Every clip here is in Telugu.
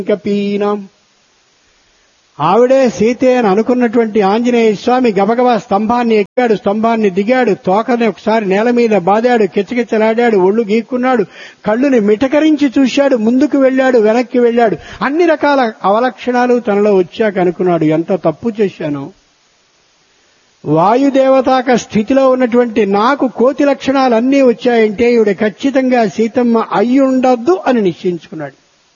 కపీనం ఆవిడే సీతే అని అనుకున్నటువంటి ఆంజనేయ స్వామి గబగబా స్తంభాన్ని ఎక్కాడు స్తంభాన్ని దిగాడు తోకని ఒకసారి నేల మీద బాదాడు కిచకిచలాడాడు ఒళ్ళు గీక్కున్నాడు కళ్ళుని మిటకరించి చూశాడు ముందుకు వెళ్ళాడు వెనక్కి వెళ్ళాడు అన్ని రకాల అవలక్షణాలు తనలో వచ్చాక అనుకున్నాడు ఎంత తప్పు చేశాను వాయుదేవతాక స్థితిలో ఉన్నటువంటి నాకు కోతి లక్షణాలన్నీ వచ్చాయంటే ఈవిడ ఖచ్చితంగా సీతమ్మ అయ్యుండద్దు అని నిశ్చయించుకున్నాడు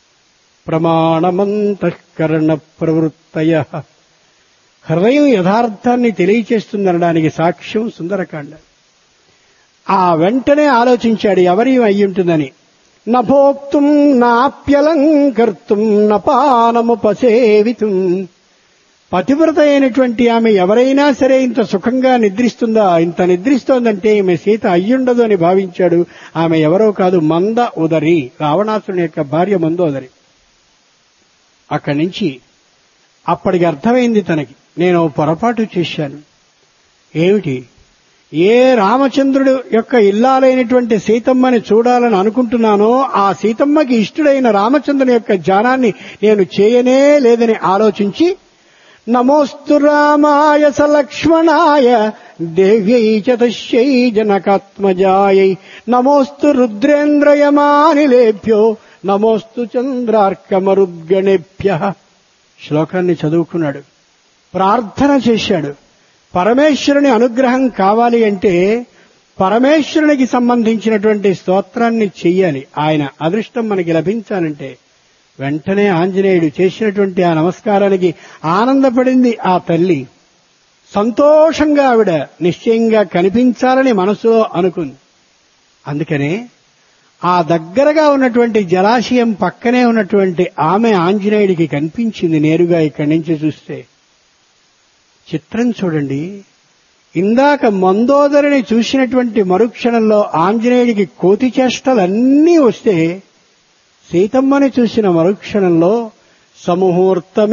ప్రమాణమంతఃకరణ ప్రవృత్తయ హృదయం యథార్థాన్ని తెలియచేస్తుందనడానికి సాక్ష్యం సుందరకాండ ఆ వెంటనే ఆలోచించాడు ఎవరి అయ్యుంటుందని నభోక్తుం నాప్యలంకర్తుం నపానముపసేవితుం పతివ్రత అయినటువంటి ఆమె ఎవరైనా సరే ఇంత సుఖంగా నిద్రిస్తుందా ఇంత నిద్రిస్తోందంటే ఈమె సీత అయ్యుండదు అని భావించాడు ఆమె ఎవరో కాదు మంద ఉదరి రావణాసుని యొక్క భార్య మందోదరి అక్కడి నుంచి అప్పటికి అర్థమైంది తనకి నేను పొరపాటు చేశాను ఏమిటి ఏ రామచంద్రుడు యొక్క ఇల్లాలైనటువంటి సీతమ్మని చూడాలని అనుకుంటున్నానో ఆ సీతమ్మకి ఇష్టుడైన రామచంద్రుని యొక్క జానాన్ని నేను చేయనే లేదని ఆలోచించి నమోస్తు రామాయ సలక్ష్మణాయ దేవ్యై చతశ్యై జనకాత్మజాయై నమోస్తు రుద్రేంద్రయమానిలేభ్యో నమోస్తు చంద్రార్కమరుద్గణేభ్య శ్లోకాన్ని చదువుకున్నాడు ప్రార్థన చేశాడు పరమేశ్వరుని అనుగ్రహం కావాలి అంటే పరమేశ్వరునికి సంబంధించినటువంటి స్తోత్రాన్ని చెయ్యాలి ఆయన అదృష్టం మనకి లభించాలంటే వెంటనే ఆంజనేయుడు చేసినటువంటి ఆ నమస్కారానికి ఆనందపడింది ఆ తల్లి సంతోషంగా ఆవిడ నిశ్చయంగా కనిపించాలని మనసులో అనుకుంది అందుకనే ఆ దగ్గరగా ఉన్నటువంటి జలాశయం పక్కనే ఉన్నటువంటి ఆమె ఆంజనేయుడికి కనిపించింది నేరుగా ఇక్కడి నుంచి చూస్తే చిత్రం చూడండి ఇందాక మందోదరిని చూసినటువంటి మరుక్షణంలో ఆంజనేయుడికి కోతి చేష్టలన్నీ వస్తే సీతమ్మని చూసిన మరుక్షణంలో సముహూర్తమే